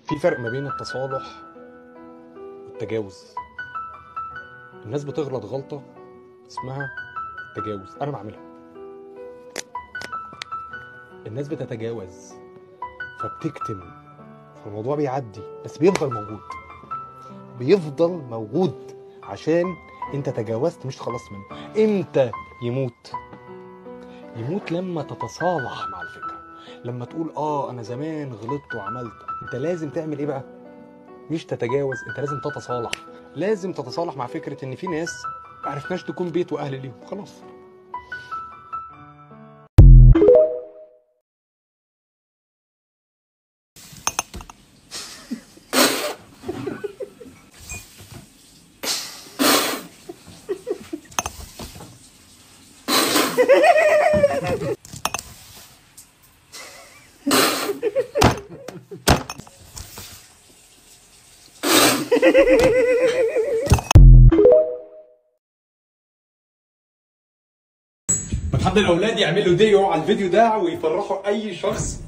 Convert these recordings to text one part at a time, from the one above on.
في فرق ما بين التصالح والتجاوز الناس بتغلط غلطة اسمها تجاوز أنا بعملها الناس بتتجاوز فبتكتم فالموضوع بيعدي بس بيفضل موجود بيفضل موجود عشان انت تجاوزت مش تخلصت منه امتى يموت يموت لما تتصالح مع الفكره لما تقول اه انا زمان غلطت وعملت انت لازم تعمل ايه بقى مش تتجاوز انت لازم تتصالح لازم تتصالح مع فكره ان في ناس ما عرفناش تكون بيت واهل ليهم خلاص بتحضر الاولاد يعملوا ديو على الفيديو ده ويفرحوا اي شخص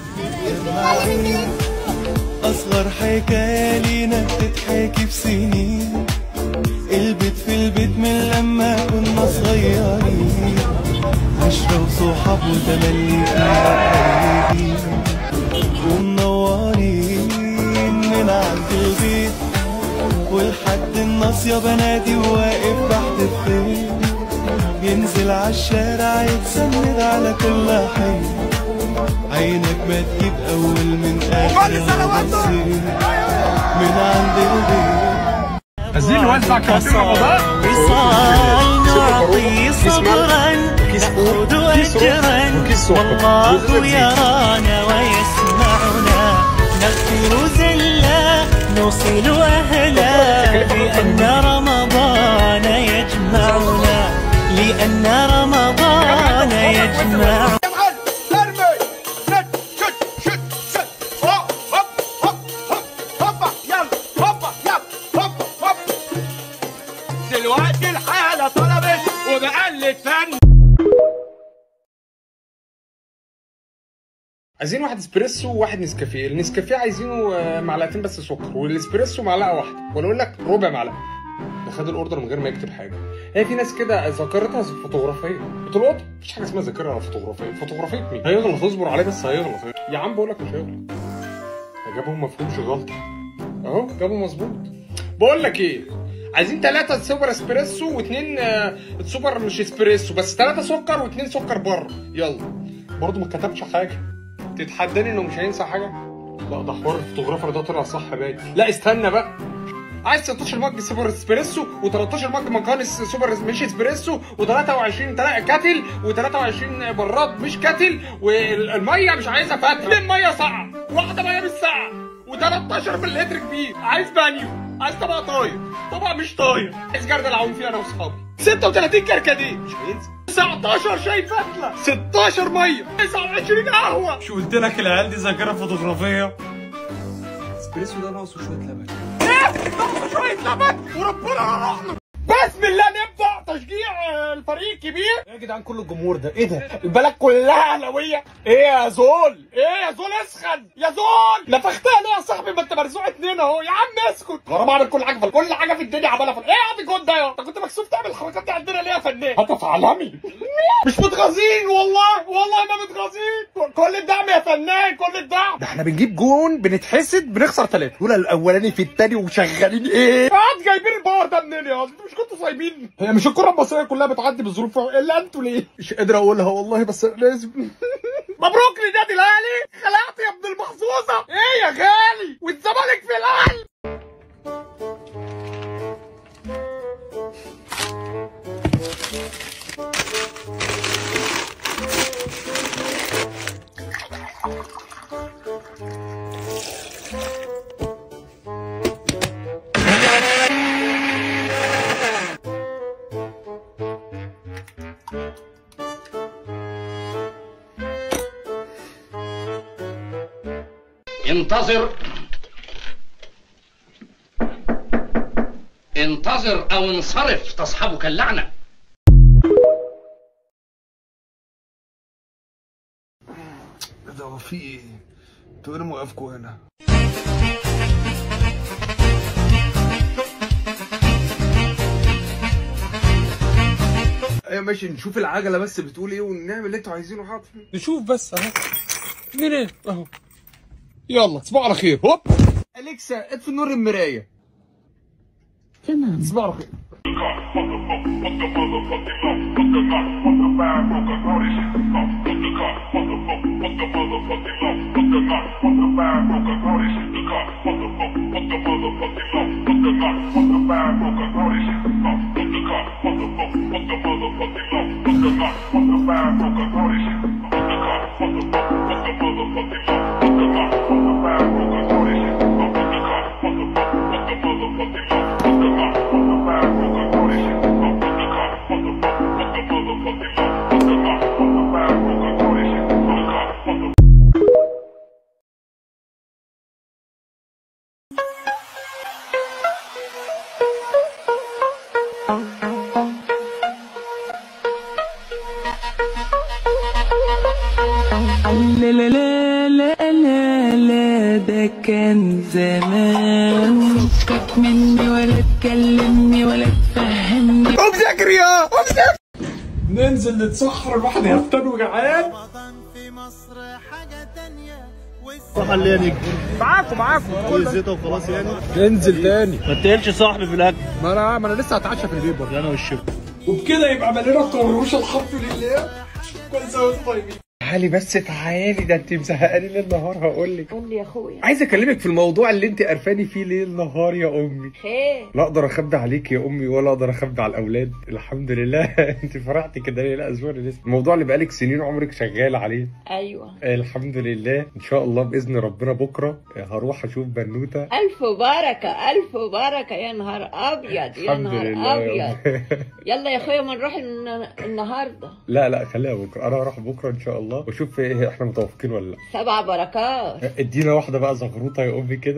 أصغر حكاية لينا بتتحكي بسنين البيت في البيت من لما كنا صغيرين عشرة وصحاب وتملي قاعدين ومنورين من عند البيت ولحد الناصية بنادي وواقف تحت الخيل ينزل عالشارع يتسند على كل حي عينك ما تجيب اول من اخر بصير من عند البيت عايزين نوزع كراتين رمضان وصال نعطي صبرا نأخذ أجرا والله يرانا ويسمعنا نغفر زلا نوصل أهلا لأن رمضان يجمعنا لأن رمضان يجمعنا دلوقتي الحالة طلبت وبقلد فن عايزين واحد اسبريسو وواحد نسكافيه النسكافيه عايزينه آه، معلقتين بس سكر والاسبريسو معلقه واحده ولا اقول لك ربع معلقه ده خد الاوردر من غير ما يكتب حاجه هي في ناس كده ذاكرتها فوتوغرافيه بتلقط مفيش حاجه اسمها ذاكره فوتوغرافيه فوتوغرافيه مين هيغلط اصبر عليه بس هيغلط يا عم بقول لك مش هيغلط جابهم مفهومش غلطه اهو جابوا مظبوط بقول لك ايه عايزين ثلاثة سوبر اسبريسو واثنين آه، سوبر مش اسبريسو بس ثلاثة سكر واثنين سكر بره يلا برضه ما كتبش حاجة تتحداني انه مش هينسى حاجة لا ده حوار الفوتوغرافر ده طلع صح باين لا استنى بقى عايز 16 مج سوبر اسبريسو و13 مج مكانس سوبر مش اسبريسو و23 كاتل و23 براد مش كاتل والميه مش عايزها فتره اتنين ميه ساقعه واحده ميه مش ساقعه و13 مللتر كبير عايز بانيو عايز طبق طاير طبق مش طاير عايز جردل العوم فيه انا واصحابي 36 كركديه مش هينسى 19 شاي فتله 16 ميه 29 قهوه مش قلت لك العيال دي ذاكرة فوتوغرافية اسبريسو ده ناقصه شويه لبن ناخد شوية لبن وربنا يرحمنا بسم الله نبدأ تشجيع آه، الفريق الكبير يا جدعان كل الجمهور ده ايه ده البلد كلها اهلاويه ايه يا زول ايه يا زول اسخن يا زول نفختها ليه يا صاحبي ما انت مرزوع اتنين اهو يا عم اسكت غرام اعمل كل حاجه في كل حاجه في الدنيا عمالها في ايه يا عم كنت ده يا انت كنت مكسوف تعمل الحركات دي عندنا ليه يا فنان هدف عالمي مش متغاظين والله والله ما متغاظين كل الدعم يا فنان كل الدعم ده احنا بنجيب جون بنتحسد بنخسر ثلاثه دول الاولاني في الثاني وشغالين ايه قاعد جايبين الباور ده منين يا انتوا مش كنتوا صايمين هي مش الكره المصريه كلها بتعدي بالظروف الا انتوا ليه مش قادر اقولها والله بس لازم مبروك لنادي الاهلي خلعت يا ابن المحظوظه ايه يا غالي والزمالك في الاهلي انتظر انتظر او انصرف تصحبك اللعنه ده هو في ايه؟ انتوا ايه اللي موقفكوا هنا؟ ايوه ماشي نشوف العجله بس بتقول ايه ونعمل اللي انتوا عايزينه حاضر نشوف بس اهو منين اهو يلا تصبحوا على خير هوب اليكسا اطفي نور المرايه تصبحوا على خير لا لا لا لا لا لا ده كان زمان فكك مني ولا تكلمني ولا تفهمني قوم ذاكر يا قوم ذاكر ننزل نتسحر الواحد هفتان وجعان صح اللي يعني معاكم معاكم كل زيطه وخلاص يعني ننزل تاني ما تقلش صاحبي في الاكل ما انا ما انا لسه هتعشى في البيت برضه انا والشباب وبكده يبقى ملينا الطروش الحمد لله كل سنه وانتم طيبين تعالي بس تعالي ده انت مزهقاني ليل نهار هقول لك قول لي يا اخويا عايز اكلمك في الموضوع اللي انت قرفاني فيه ليل نهار يا امي خير لا اقدر اخبي عليك يا امي ولا اقدر اخبي على الاولاد الحمد لله انت فرحتي كده ليه لا اسبوع لسه الموضوع اللي بقالك سنين عمرك شغال عليه ايوه آه، الحمد لله ان شاء الله باذن ربنا بكره آه، هروح اشوف بنوته الف بركه الف بركه يا نهار ابيض يا الحمد نهار لله ابيض يا أمي. يلا يا اخويا ما نروح الن- النهارده لا لا خليها بكره انا هروح بكره ان شاء الله واشوف ايه احنا متوافقين ولا لا سبع بركات آه، ادينا واحده بقى زغروطه يا امي كده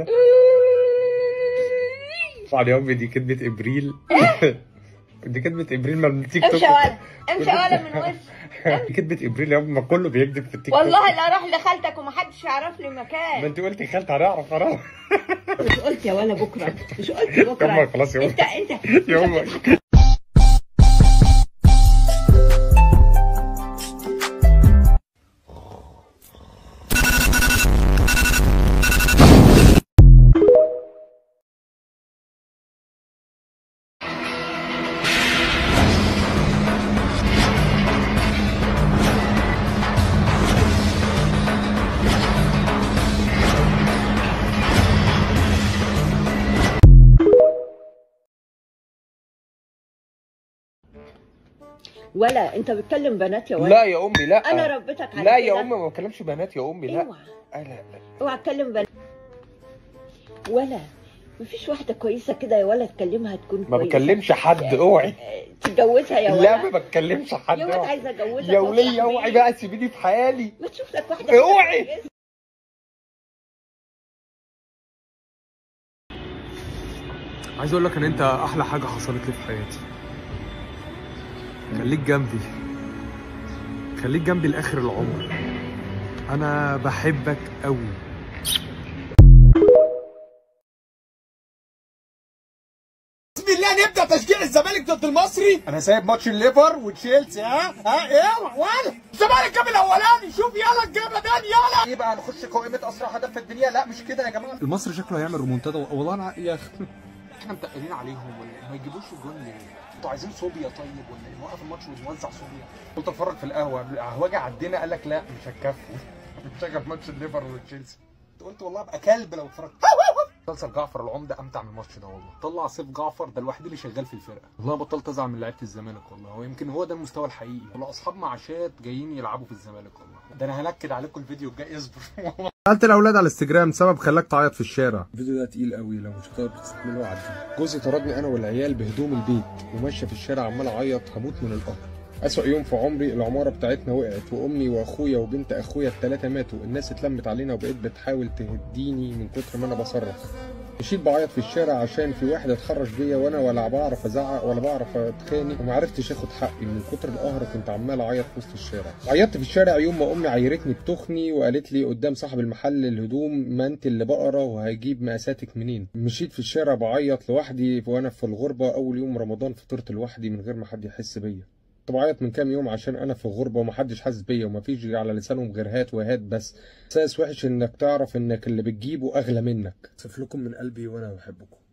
طبعا يا امي دي كدبه ابريل دي كدبه ابريل ما من التيك توك امشي ولا امشي ولا من وش دي كدبه ابريل يا امي ما كله بيكذب في التيك توك والله لا اروح لخالتك ومحدش يعرف لي ما مكان انت قلتي خالتي هنعرف هنعرف مش قلت يا ولا بكره مش قلت بكره يما خلاص يا انت امي انت يا امي ولا انت بتكلم بنات يا ولا لا يا امي لا انا ربيتك على لا كده. يا امي ما بكلمش بنات يا امي لا اوعى آه، لا لا اوعى تكلم بنات ولا مفيش واحده كويسه كده يا ولا تكلمها تكون ما كويسه بكلمش حد اوعي تتجوزها يا ولا لا ما بتكلمش حد يا ولد اوعي عايزه اتجوزك يا ولية وافرح اوعي بيك. بقى سيبيني في حالي ما تشوف لك واحده كده اوعي. كويسة. عايز اقول لك ان انت احلى حاجه حصلت لي في حياتي خليك جنبي خليك جنبي لاخر العمر انا بحبك قوي بسم الله نبدا تشجيع الزمالك ضد المصري انا سايب ماتش الليفر وتشيلسي ها ها ايه ولا الزمالك جاب الاولاني شوف يلا الجاب تاني يلا ايه بقى نخش قائمه اسرع هدف في الدنيا لا مش كده يا جماعه المصري شكله هيعمل رومونتادا والله انا يا اخي احنا متقلين عليهم ولا إيه؟ ما يجيبوش الجون ليه انتوا عايزين صوبيا طيب ولا ايه نوقف الماتش ونوزع صوبيا قلت اتفرج في القهوه القهوجي عدينا قال لك لا مش هتكفوا مش هجيب ماتش الليفر وتشيلسي قلت والله ابقى كلب لو اتفرجت مسلسل جعفر العمده امتع من الماتش ده والله طلع سيف جعفر ده الوحيد اللي شغال في الفرقه والله بطلت ازعل من لعيبه الزمالك والله هو يمكن هو ده المستوى الحقيقي والله اصحاب معاشات جايين يلعبوا في الزمالك والله ده انا هنكد عليكم الفيديو الجاي اصبر سالت الاولاد على الانستجرام سبب خلاك تعيط في الشارع الفيديو ده تقيل قوي لو مش هتقدر تستحمله عدي جوزي طردني انا والعيال بهدوم البيت وماشيه في الشارع عمال اعيط هموت من القهر أسوأ يوم في عمري العمارة بتاعتنا وقعت وأمي وأخويا وبنت أخويا التلاتة ماتوا الناس اتلمت علينا وبقيت بتحاول تهديني من كتر ما أنا بصرخ مشيت بعيط في الشارع عشان في واحد اتخرج بيا وانا ولا بعرف ازعق ولا بعرف اتخانق ومعرفتش اخد حقي من كتر القهر كنت عمال اعيط في وسط الشارع عيطت في الشارع يوم ما امي عيرتني بتخني وقالت لي قدام صاحب المحل الهدوم ما انت اللي بقره وهجيب مقاساتك منين مشيت في الشارع بعيط لوحدي وانا في الغربه اول يوم رمضان فطرت لوحدي من غير ما حد يحس بيا كنت بعيط من كام يوم عشان انا في غربه ومحدش حاسس بيا ومفيش على لسانهم غير هات وهات بس احساس وحش انك تعرف انك اللي بتجيبه اغلى منك سف لكم من قلبي وانا بحبكم